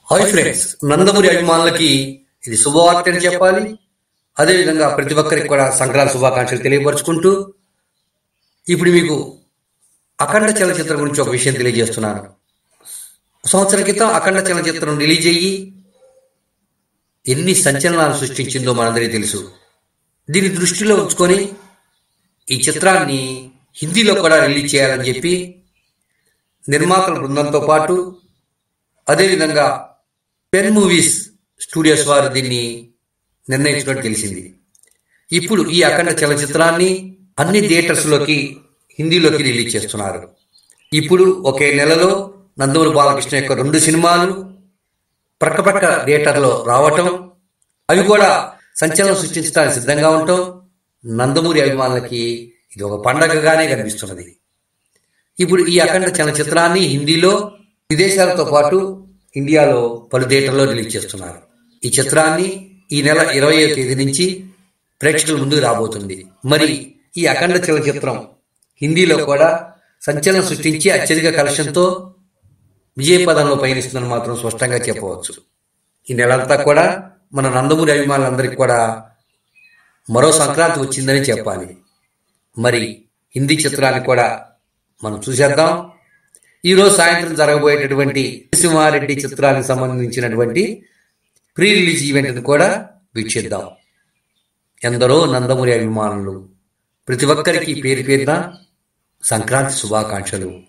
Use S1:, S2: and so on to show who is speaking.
S1: hi friends Nandamuri అభిమానులకి ఇది శుభవార్త అని చెప్పాలి అదేవిధంగా ప్రతి ఒక్కరికి కూడా సంక్రాంతి శుభాకాంక్షలు తెలియపరుచుకుంటూ ఇప్పుడు మీకు అఖండ చలనచిత్రం గురించి ఒక విషయం తెలియజేస్తున్నాను సంవత్సరం క్రితం అఖండ చలనచిత్రం రిలీజ్ అయ్యి ఎన్ని సంచలనాలు సృష్టించిందో మనందరికీ తెలుసు దీన్ని దృష్టిలో ఉంచుకొని ఈ చిత్రాన్ని హిందీలో కూడా రిలీజ్ చేయాలని చెప్పి నిర్మాతల బృందంతో పాటు అదేవిధంగా పెన్ మూవీస్ స్టూడియోస్ వారు దీన్ని నిర్ణయించినట్టు తెలిసింది ఇప్పుడు ఈ అఖండ చలనచిత్రాన్ని అన్ని థియేటర్స్లోకి హిందీలోకి రిలీజ్ చేస్తున్నారు ఇప్పుడు ఒకే నెలలో నందమూరి బాలకృష్ణ యొక్క రెండు సినిమాలు ప్రక్కపక్క థియేటర్లో రావటం అవి కూడా సంచలనం సృష్టించడానికి సిద్ధంగా ఉండటం నందమూరి అభిమానులకి ఇది ఒక పండగగానే కనిపిస్తున్నది ఇప్పుడు ఈ అఖండ చలనచిత్రాన్ని హిందీలో విదేశాలతో పాటు ఇండియాలో పలు థియేటర్లో రిలీజ్ చేస్తున్నారు ఈ చిత్రాన్ని ఈ నెల ఇరవయో తేదీ నుంచి ప్రేక్షకుల ముందుకు రాబోతుంది మరి ఈ అఖండ చలనచిత్రం హిందీలో కూడా సంచలనం సృష్టించి అత్యధిక కలెక్షన్తో విజయపదంలో పయనిస్తుందని మాత్రం స్పష్టంగా చెప్పవచ్చు ఈ నెలంతా కూడా మన నందమూరి అభిమానులందరికీ కూడా మరో సంక్రాంతి వచ్చిందని చెప్పాలి మరి హిందీ చిత్రాన్ని కూడా మనం చూసేద్దాం ఈరోజు సాయంత్రం జరగబోయేటటువంటి సింహారెడ్డి చిత్రానికి సంబంధించినటువంటి ప్రీ రిలీజ్ ఈవెంట్ని కూడా వీక్షిద్దాం ఎందరో నందమూరి అభిమానులు ప్రతి ఒక్కరికి పేరు పేరున సంక్రాంతి శుభాకాంక్షలు